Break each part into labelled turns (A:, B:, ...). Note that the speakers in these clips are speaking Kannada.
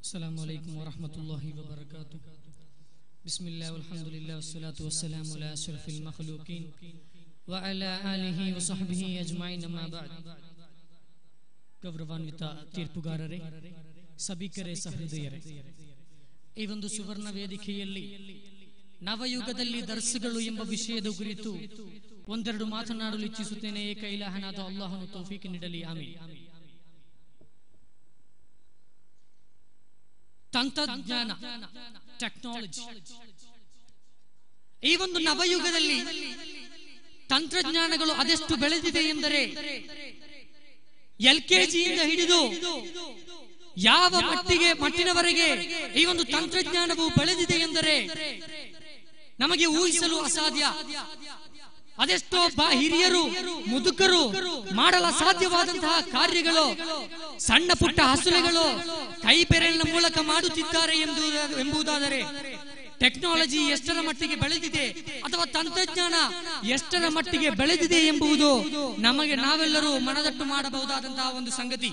A: السلام عليكم ورحمة الله وبركاته بسم الله والحمد لله والصلاة والسلام على أشرف المخلوقين وعلى آله وصحبه أجمعين ما بعد ಗೌರವಾನ್ವಿತ ತೀರ್ಪುಗಾರರೇ ಸಭಿಕರೇ ಸಹೃದಯರೇ ಈ ಒಂದು ಸುವರ್ಣ ವೇದಿಕೆಯಲ್ಲಿ ನವಯುಗದಲ್ಲಿ ದರ್ಸುಗಳು ಎಂಬ ವಿಷಯದ ಕುರಿತು ಒಂದೆರಡು ಮಾತನಾಡಲು ಇಚ್ಛಿಸುತ್ತೇನೆ ಕೈಲಾಹನಾದ ಅಲ್ಲಾಹನು ತೌಫೀಕ್ ನೀಡಲಿ ಆಮೀನ್ ತಂತ್ರಜ್ಞಾನ ಟೆಕ್ನಾಲಜಿ ಈ ಒಂದು ನವಯುಗದಲ್ಲಿ ತಂತ್ರಜ್ಞಾನಗಳು ಅದೆಷ್ಟು ಬೆಳೆದಿದೆ ಎಂದರೆ ಎಲ್ ಜಿಯಿಂದ ಹಿಡಿದು ಯಾವ ಮಟ್ಟಿಗೆ ಮಟ್ಟಿನವರೆಗೆ ಈ ಒಂದು ತಂತ್ರಜ್ಞಾನವು ಬೆಳೆದಿದೆ ಎಂದರೆ ನಮಗೆ ಊಹಿಸಲು ಅಸಾಧ್ಯ ಅದೆಷ್ಟೋ ಬಾ ಹಿರಿಯರು ಮುದುಕರು ಮಾಡಲು ಅಸಾಧ್ಯವಾದಂತಹ ಕಾರ್ಯಗಳು ಸಣ್ಣ ಪುಟ್ಟ ಹಸುಲೆಗಳು ಕೈ ಬೆರಳಿನ ಮೂಲಕ ಮಾಡುತ್ತಿದ್ದಾರೆ ಎಂಬುದ- ಎಂಬುದಾದರೆ ಟೆಕ್ನಾಲಜಿ ಎಷ್ಟರ ಮಟ್ಟಿಗೆ ಬೆಳೆದಿದೆ ಅಥವಾ ತಂತ್ರಜ್ಞಾನ ಎಷ್ಟರ ಮಟ್ಟಿಗೆ ಬೆಳೆದಿದೆ ಎಂಬುದು ನಮಗೆ ನಾವೆಲ್ಲರೂ ಮನದಟ್ಟು ಮಾಡಬಹುದಾದಂತಹ ಒಂದು ಸಂಗತಿ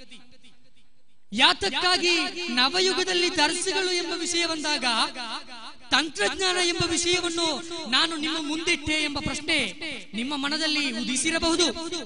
A: ಯಾತಕ್ಕಾಗಿ ನವಯುಗದಲ್ಲಿ ದರ್ಶಗಳು ಎಂಬ ವಿಷಯ ಬಂದಾಗ ತಂತ್ರಜ್ಞಾನ ಎಂಬ ವಿಷಯವನ್ನು ನಾನು ನಿಮ್ಮ ಮುಂದಿಟ್ಟೆ ಎಂಬ ಪ್ರಶ್ನೆ ನಿಮ್ಮ ಮನದಲ್ಲಿ ಉದಿಸಿರಬಹುದು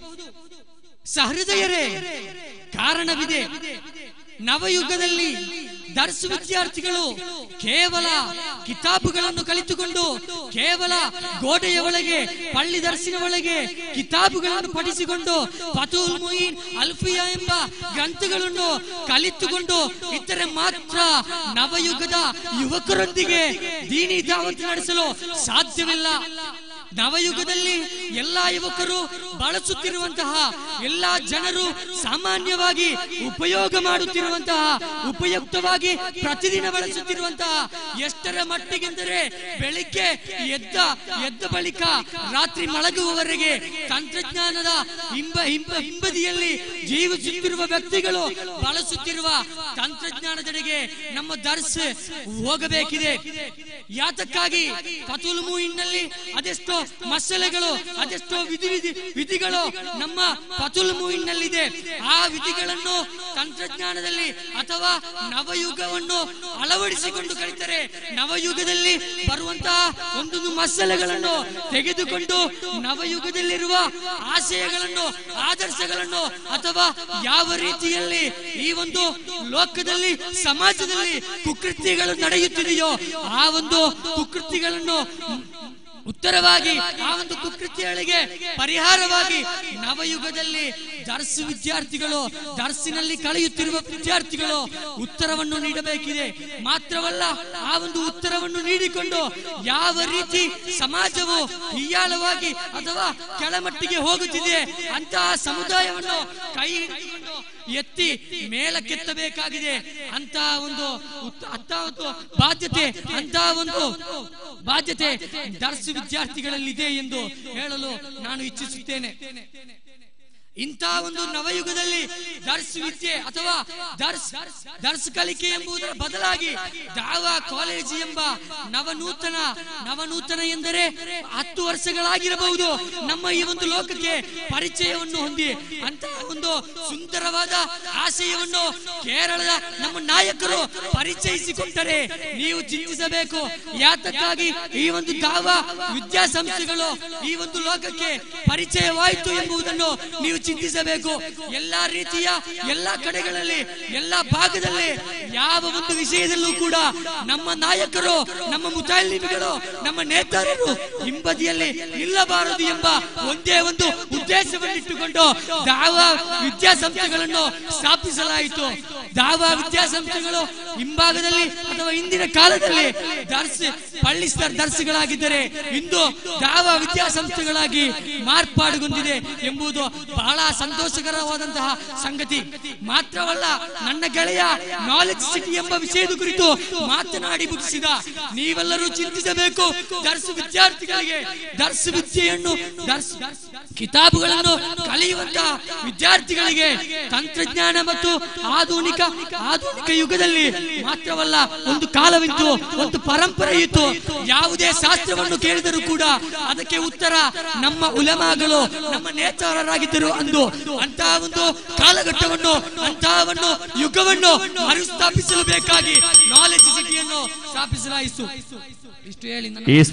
A: ಸಹೃದಯರೇ ಕಾರಣವಿದೆ ನವಯುಗದಲ್ಲಿ ದರ್ಶ ವಿದ್ಯಾರ್ಥಿಗಳು ಕೇವಲ ಕಿತಾಬುಗಳನ್ನು ಕಲಿತುಕೊಂಡು ಕೇವಲ ಗೋಡೆಯ ಒಳಗೆ ಪಳ್ಳಿ ದರ್ಶನ ಒಳಗೆ ಕಿತಾಬುಗಳನ್ನು ಪಠಿಸಿಕೊಂಡು ಫತುಲ್ ಮುಯಿನ್ ಅಲ್ಫಿಯಾ ಎಂಬ ಗ್ರಂಥಗಳನ್ನು ಕಲಿತುಕೊಂಡು ಇತರೆ ಮಾತ್ರ ನವಯುಗದ ಯುವಕರೊಂದಿಗೆ ದೀನಿ ದಾವತ್ ನಡೆಸಲು ಸಾಧ್ಯವಿಲ್ಲ ನವಯುಗದಲ್ಲಿ ಎಲ್ಲಾ ಯುವಕರು ಬಳಸುತ್ತಿರುವಂತಹ ಎಲ್ಲಾ ಜನರು ಸಾಮಾನ್ಯವಾಗಿ ಉಪಯೋಗ ಮಾಡುತ್ತಿರುವಂತಹ ಉಪಯುಕ್ತವಾಗಿ ಪ್ರತಿದಿನ ಬಳಸುತ್ತಿರುವಂತಹ ಎಷ್ಟರ ಮಟ್ಟಿಗೆಂದರೆ ಬೆಳಿಗ್ಗೆ ಎದ್ದ ಎದ್ದ ಬಳಿಕ ರಾತ್ರಿ ಮಲಗುವವರೆಗೆ ತಂತ್ರಜ್ಞಾನದ ಹಿಂಬ ಹಿಂಬ ಹಿಂಬದಿಯಲ್ಲಿ ಜೀವಿಸುತ್ತಿರುವ ವ್ಯಕ್ತಿಗಳು ಬಳಸುತ್ತಿರುವ ತಂತ್ರಜ್ಞಾನದೆಡೆಗೆ ನಮ್ಮ ದರ್ಸ್ ಹೋಗಬೇಕಿದೆ ಯಾತಕ್ಕಾಗಿ ಫತುಲ್ ಮುಯಿನ್ನಲ್ಲಿ ಅದೆಷ್ಟೋ ಮಸಲೆಗಳು ಅದೆಷ್ಟೋ ವಿಧಿ ವಿಧಿ ವಿಧಿಗಳು ನಮ್ಮ ಫತುಲ್ ಮುಯಿನ್ನಲ್ಲಿದೆ ಆ ವಿಧಿಗಳನ್ನು ತಂತ್ರಜ್ಞಾನದಲ್ಲಿ ಅಥವಾ ನವಯುಗವನ್ನು ಅಳವಡಿಸಿಕೊಂಡು ಕಲಿತರೆ ನವಯುಗದಲ್ಲಿ ಬರುವಂತಹ ಒಂದೊಂದು ಮಸಲೆಗಳನ್ನು ತೆಗೆದುಕೊಂಡು ನವಯುಗದಲ್ಲಿರುವ ಆಶಯಗಳನ್ನು ಆದರ್ಶಗಳನ್ನು ಅಥವಾ ಯಾವ ರೀತಿಯಲ್ಲಿ ಈ ಒಂದು ಲೋಕದಲ್ಲಿ ಸಮಾಜದಲ್ಲಿ ಕುಕೃತ್ಯಗಳು ನಡೆಯುತ್ತಿದೆಯೋ ಆ ಒಂದು ಕುಕೃತ್ಯಗಳನ್ನು ಉತ್ತರವಾಗಿ ಆ ಒಂದು ಕುಕೃತ್ಯಗಳಿಗೆ ಪರಿಹಾರವಾಗಿ ನವಯುಗದಲ್ಲಿ ದರ್ಸ್ ವಿದ್ಯಾರ್ಥಿಗಳು ದರ್ಸಿನಲ್ಲಿ ಕಳೆಯುತ್ತಿರುವ ವಿದ್ಯಾರ್ಥಿಗಳು ಉತ್ತರವನ್ನು ನೀಡಬೇಕಿದೆ ಮಾತ್ರವಲ್ಲ ಆ ಒಂದು ಉತ್ತರವನ್ನು ನೀಡಿಕೊಂಡು ಯಾವ ರೀತಿ ಸಮಾಜವು ಹಿಯಾಳವಾಗಿ ಅಥವಾ ಕೆಳಮಟ್ಟಿಗೆ ಹೋಗುತ್ತಿದೆ ಅಂತಹ ಸಮುದಾಯವನ್ನು ಕೈ ಹಿಡಿದುಕೊಂಡು ಎತ್ತಿ ಮೇಲಕ್ಕೆತ್ತಬೇಕಾಗಿದೆ ಅಂತ ಒಂದು ಉತ್- ಅಂತ ಒಂದು ಬಾಧ್ಯತೆ ಅಂತ ಒಂದು ಬಾಧ್ಯತೆ ದರ್ಸ್ ವಿದ್ಯಾರ್ಥಿಗಳಲ್ಲಿದೆ ಎಂದು ಹೇಳಲು ನಾನು ಇಚ್ಛಿಸುತ್ತೇನೆ ಇಂತಹ ಒಂದು ನವಯುಗದಲ್ಲಿ ದರ್ಸ್ ವಿದ್ಯೆ ಅಥವಾ ದರ್ಸ್ ದರ್ಸ್ ಕಲಿಕೆ ಎಂಬುದರ ಬದಲಾಗಿ ದಾವಾ ಕಾಲೇಜು ಎಂಬ ನವನೂತನ ನವನೂತನ ಎಂದರೆ ಹತ್ತು ವರ್ಷಗಳಾಗಿರಬಹುದು ನಮ್ಮ ಈ ಒಂದು ಲೋಕಕ್ಕೆ ಪರಿಚಯವನ್ನು ಹೊಂದಿ ಅಂತಹ ಒಂದು ಸುಂದರವಾದ ಆಶಯವನ್ನು ಕೇರಳದ ನಮ್ಮ ನಾಯಕರು ಪರಿಚಯಿಸಿಕೊಟ್ಟರೆ ನೀವು ಚಿಂತಿಸಬೇಕು ಯಾತಕ್ಕಾಗಿ ಈ ಒಂದು ದಾವಾ ವಿದ್ಯಾಸಂಸ್ಥೆಗಳು ಈ ಒಂದು ಲೋಕಕ್ಕೆ ಪರಿಚಯವಾಯಿತು ಎಂಬುದನ್ನು ನೀವು ಚಿಂತಿಸಬೇಕು ಎಲ್ಲಾ ರೀತಿಯ ಎಲ್ಲಾ ಕಡೆಗಳಲ್ಲಿ ಎಲ್ಲಾ ಭಾಗದಲ್ಲಿ ಯಾವ ಒಂದು ವಿಷಯದಲ್ಲೂ ಕೂಡ ನಮ್ಮ ನಾಯಕರು ನಮ್ಮ ಮುತಾಲಿಮಿಗಳು ನಮ್ಮ ನೇತಾರರು ಹಿಂಬದಿಯಲ್ಲಿ ನಿಲ್ಲಬಾರದು ಎಂಬ ಒಂದೇ ಒಂದು ಉದ್ದೇಶವನ್ನಿಟ್ಟುಕೊಂಡು ದಾವಾ ವಿದ್ಯಾಸಂಸ್ಥೆಗಳನ್ನು ಸ್ಥಾಪಿಸಲಾಯಿತು ದಾವಾ ವಿದ್ಯಾಸಂಸ್ಥೆಗಳು ಹಿಂಭಾಗದಲ್ಲಿ ಅಥವಾ ಇಂದಿನ ಕಾಲದಲ್ಲಿ ದರ್ಸ್ ಪಳ್ಳಿ ದರ್ಶಗಳಾಗಿದ್ದರೆ ಇಂದು ದಾವಾ ವಿದ್ಯಾಸಂಸ್ಥೆಗಳಾಗಿ ಮಾರ್ಪಾಡುಗೊಂಡಿದೆ ಎಂಬುದು ಬಹಳ ಸಂತೋಷಕರವಾದಂತಹ ಸಂಗತಿ ಮಾತ್ರವಲ್ಲ ನನ್ನ ಗೆಳೆಯ ನಾಲೆಜ್ ಸಿಟಿ ಎಂಬ ವಿಷಯದ ಕುರಿತು ಮಾತನಾಡಿ ಮುಗಿಸಿದ ನೀವೆಲ್ಲರೂ ಚಿಂತಿಸಬೇಕು ದರ್ಸ್ ವಿದ್ಯಾರ್ಥಿಗಳಿಗೆ ದರ್ಸ್ ವಿದ್ಯೆಯನ್ನು ದರ್ಸ್ ಕಿತಾಬುಗಳನ್ನು ಕಲಿಯುವಂತಹ ವಿದ್ಯಾರ್ಥಿಗಳಿಗೆ ತಂತ್ರಜ್ಞಾನ ಮತ್ತು ಆಧುನಿಕ
B: ಆಧುನಿಕ ಆಧುನಿಕ ಯುಗದಲ್ಲಿ ಮಾತ್ರವಲ್ಲ ಒಂದು ಕಾಲವಿತ್ತು ಒಂದು ಪರಂಪರೆ ಇತ್ತು ಯಾವುದೇ ಶಾಸ್ತ್ರವನ್ನು ಕೇಳಿದರೂ ಕೂಡ ಅದಕ್ಕೆ ಉತ್ತರ ನಮ್ಮ ಉಲಮಾಗಳು ನಮ್ಮ ನೇತಾರರಾಗಿದ್ದರು ಅಂದು ಅಂತಹ ಒಂದು ಕಾಲಘಟ್ಟವನ್ನು ಅಂತಹ ಒಂದು ಯುಗವನ್ನು ಮರುಸ್ಥಾಪಿಸಲು ಬೇಕಾಗಿ ನಾಲೆಜ್ ಸಿಟಿಯನ್ನು ಸ್ಥಾಪಿಸಲಾಯಿತು ಇಷ್ಟು ಹೇಳಿ ನನ್ನ
C: ಈ